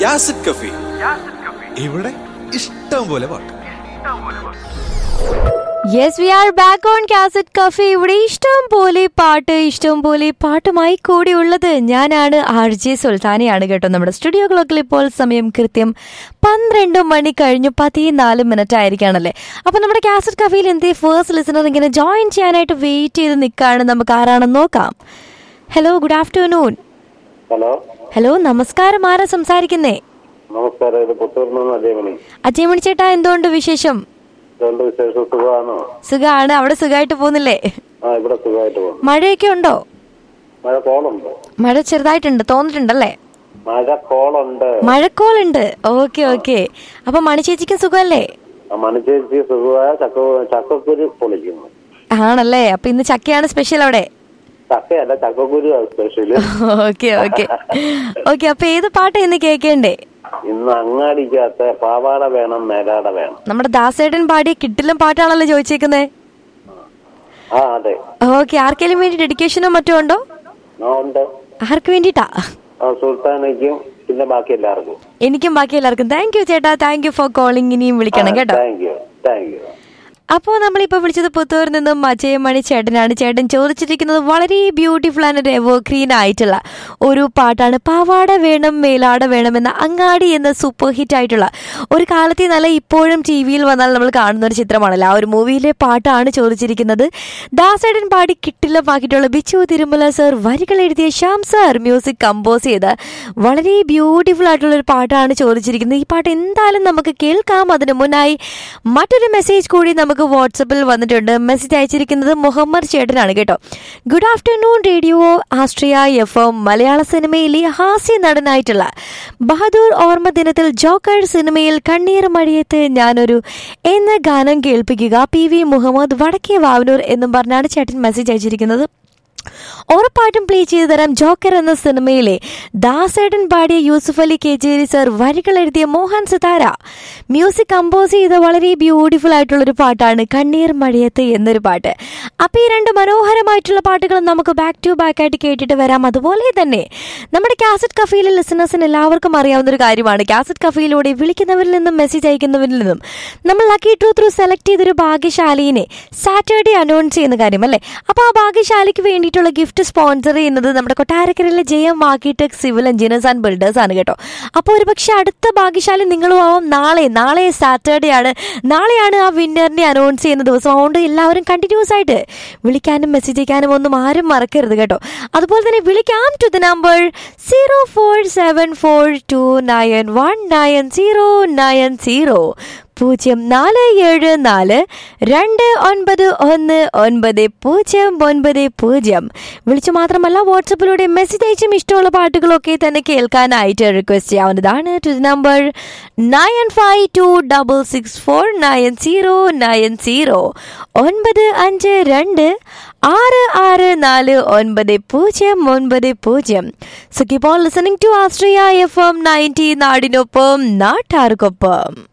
യാസിഡ് കഫി ഇവിടെ ഇഷ്ടം പോലെ പാട്ട് yes we are back on cassette cafe ഇവിടെ ഇഷ്ടം പോലെ പാട്ട് ഇഷ്ടം പോലെ പാട്ടുമായി കൂടിയുള്ളത് ഞാനാണ് ആർ ജെ സുൽത്താനയാണ് കേട്ടോ നമ്മുടെ സ്റ്റുഡിയോ ക്ലോക്കിൽ ഇപ്പോൾ സമയം കൃത്യം പന്ത്രണ്ട് മണി കഴിഞ്ഞു പതിനാല് മിനിറ്റ് ആയിരിക്കാണല്ലേ അപ്പൊ നമ്മുടെ കാസറ്റ് കഫേയിൽ എന്തേ ഫേസ്റ്റ് ലിസണർ ഇങ്ങനെ ജോയിൻ ചെയ്യാനായിട്ട് വെയിറ്റ് ചെയ്ത് നിൽക്കുകയാണ് നമുക്ക് ആരാണെന്ന് നോക്കാം hello good afternoon hello hello നമസ്കാരം ആരാ സംസാരിക്കുന്നേ നമസ്കാരം ഇത് പുത്തൂർന്ന് അജയമണി അജയമണി ചേട്ടാ എന്തുകൊണ്ട് വിശേഷം ഇതുകൊണ്ട് വിശേഷം സുഖമാണോ സുഖമാണ് അവിടെ സുഖമായിട്ട് പോകുന്നില്ലേ ആ ഇവിടെ സുഖമായിട്ട് പോകുന്നു മഴയൊക്കെ ഉണ്ടോ മഴ കോളുണ്ട് മഴ ചെറുതായിട്ടുണ്ട് തോന്നിട്ടുണ്ടല്ലേ മഴ കോളുണ്ട് മഴക്കോളുണ്ട് ഓക്കെ ഓക്കെ അപ്പൊ മണി ചേച്ചിക്ക് സുഖമല്ലേ ആ മണിച്ചേച്ചി സുഖമായ ചക്ക ചക്കക്കുരു പൊളിക്കുന്നു ആണല്ലേ അപ്പൊ ഇന്ന് ചക്കയാണ് സ്പെഷ്യൽ അവിടെ ചക്കയല്ല ചക്കക്കുരു സ്പെഷ്യല് ഓക്കെ ഓക്കെ ഓക്കെ അപ്പൊ ഏത് പാട്ടാ ഇന്ന് കേൾക്കേണ്ടേ ഇന്ന് അങ്ങാടിക്കകത്ത് പാവാട വേണം മേലാട വേണം നമ്മുടെ ദാസേട്ടൻ പാടിയ കിട്ടിലും പാട്ടാണല്ലോ ചോദിച്ചേക്കുന്നേ ആ അതെ ഓക്കെ ആർക്കെങ്കിലും വേണ്ടി ഡെഡിക്കേഷനോ മറ്റോ ഉണ്ടോ ആ ഉണ്ട് ആർക്ക് വേണ്ടിട്ടാ ആ സുൽത്താനയ്ക്കും പിന്നെ ബാക്കി എല്ലാവർക്കും എനിക്കും ബാക്കി എല്ലാവർക്കും താങ്ക് യു ചേട്ടാ താങ്ക് യു ഫോർ കോളിംഗ് ഇനിയും വിളിക്കണം കേട്ടോ താങ്ക് യു താങ്ക് യു അപ്പോൾ നമ്മളിപ്പോൾ വിളിച്ചത് പുത്തൂരിൽ നിന്നും അജയമണി ചേട്ടനാണ് ചേട്ടൻ ചോദിച്ചിരിക്കുന്നത് വളരെ ബ്യൂട്ടിഫുൾ ആൻഡ് എവർഗ്രീൻ ആയിട്ടുള്ള ഒരു പാട്ടാണ് പാവാട വേണം മേലാട വേണം എന്ന അങ്ങാടി എന്ന സൂപ്പർ ഹിറ്റ് ആയിട്ടുള്ള ഒരു കാലത്തെ നല്ല ഇപ്പോഴും ടി വിയിൽ വന്നാൽ നമ്മൾ കാണുന്ന ഒരു ചിത്രമാണല്ലോ ആ ഒരു മൂവിയിലെ പാട്ടാണ് ചോദിച്ചിരിക്കുന്നത് ദാസേടൻ പാടി കിട്ടില്ലമാക്കിയിട്ടുള്ള ബിച്ചു തിരുമല സർ വരികൾ എഴുതിയ ശ്യാം സർ മ്യൂസിക് കമ്പോസ് ചെയ്ത് വളരെ ബ്യൂട്ടിഫുൾ ആയിട്ടുള്ള ഒരു പാട്ടാണ് ചോദിച്ചിരിക്കുന്നത് ഈ പാട്ട് എന്തായാലും നമുക്ക് കേൾക്കാം അതിനു മുന്നായി മറ്റൊരു മെസ്സേജ് കൂടി നമുക്ക് വാട്സപ്പിൽ വന്നിട്ടുണ്ട് മെസ്സേജ് അയച്ചിരിക്കുന്നത് മുഹമ്മദ് ചേട്ടനാണ് കേട്ടോ good afternoon radio Ashraya F M മലയാള സിനിമയിലെ ഹാസ്യ നടനായിട്ടുള്ള ബഹദൂർ ഓർമ്മ ദിനത്തിൽ ജോക്കർ സിനിമയിൽ കണ്ണീർ മഴയത്ത് ഞാനൊരു എന്ന ഗാനം കേൾപ്പിക്കുക പി വി മുഹമ്മദ് വടക്കേ വാവനൂർ എന്നും പറഞ്ഞാണ് ചേട്ടൻ മെസ്സേജ് അയച്ചിരിക്കുന്നത് ഉറപ്പായിട്ടും പ്ലേ ചെയ്തു തരാം ജോക്കർ എന്ന സിനിമയിലെ ദാസേടൻ പാടിയ യൂസുഫ് അലി കേജേരി സർ വരികൾ എഴുതിയ മോഹൻ സിതാര മ്യൂസിക് കമ്പോസ് ചെയ്ത വളരെ ബ്യൂട്ടിഫുൾ ആയിട്ടുള്ള ഒരു പാട്ടാണ് കണ്ണീർ മഴയത്ത് എന്നൊരു പാട്ട് അപ്പൊ ഈ രണ്ട് മനോഹരമായിട്ടുള്ള പാട്ടുകൾ നമുക്ക് ബാക്ക് ടു ബാക്ക് ആയിട്ട് കേട്ടിട്ട് വരാം അതുപോലെ തന്നെ നമ്മുടെ കാസറ്റ് കഫയിലെ ലിസണേഴ്സിന് എല്ലാവർക്കും അറിയാവുന്ന ഒരു കാര്യമാണ് കാസറ്റ് കഫയിലൂടെ വിളിക്കുന്നവരിൽ നിന്നും മെസ്സേജ് അയക്കുന്നവരിൽ നിന്നും നമ്മൾ ലക്കി ട്രൂ ത്രൂ സെലക്ട് ചെയ്തൊരു ഭാഗ്യശാലിനെ സാറ്റർഡേ അനൗൺസ് ചെയ്യുന്ന കാര്യം അല്ലേ അപ്പൊ ആ ഭാഗ്യശാലിക്ക് വേണ്ടിയിട്ടുള്ള ഗിഫ്റ്റ് സ്പോൺസർ ചെയ്യുന്നത് നമ്മുടെ കൊട്ടാരക്കരയിലെ Jayam architect civil engineers and builders ആണ് കേട്ടോ അപ്പോൾ ഒരു പക്ഷേ അടുത്ത ഭാഗ്യശാലി നിങ്ങളും ആവാം നാളെ നാളെ സാറ്റർഡേ ആണ് നാളെയാണ് ആ വിന്നറിനെ അനൗൺസ് ചെയ്യുന്ന ദിവസം അതുകൊണ്ട് എല്ലാവരും കണ്ടിന്യൂസ് ആയിട്ട് വിളിക്കാനും മെസ്സേജ് അയക്കാനും ഒന്നും ആരും മറക്കരുത് കേട്ടോ അതുപോലെ തന്നെ വിളിക്കാം to the number zero four seven four two nine one nine zero nine zero പൂജ്യം നാല് ഏഴ് നാല് രണ്ട് ഒൻപത് ഒന്ന് ഒൻപത് പൂജ്യം ഒൻപത് പൂജ്യം വിളിച്ചു മാത്രമല്ല വാട്സപ്പിലൂടെ മെസ്സേജ് അയച്ചും ഇഷ്ടമുള്ള പാട്ടുകളൊക്കെ തന്നെ കേൾക്കാനായിട്ട് റിക്വസ്റ്റ് ചെയ്യാവുന്നതാണ് to number nine five two double six four nine zero nine zero ഒൻപത് അഞ്ച് രണ്ട് ആറ് ആറ് നാല് ഒൻപത് പൂജ്യം ഒൻപത് പൂജ്യം so keep on listening to Ashraya F M ninety നാടിനൊപ്പം നാട്ടാർക്കൊപ്പം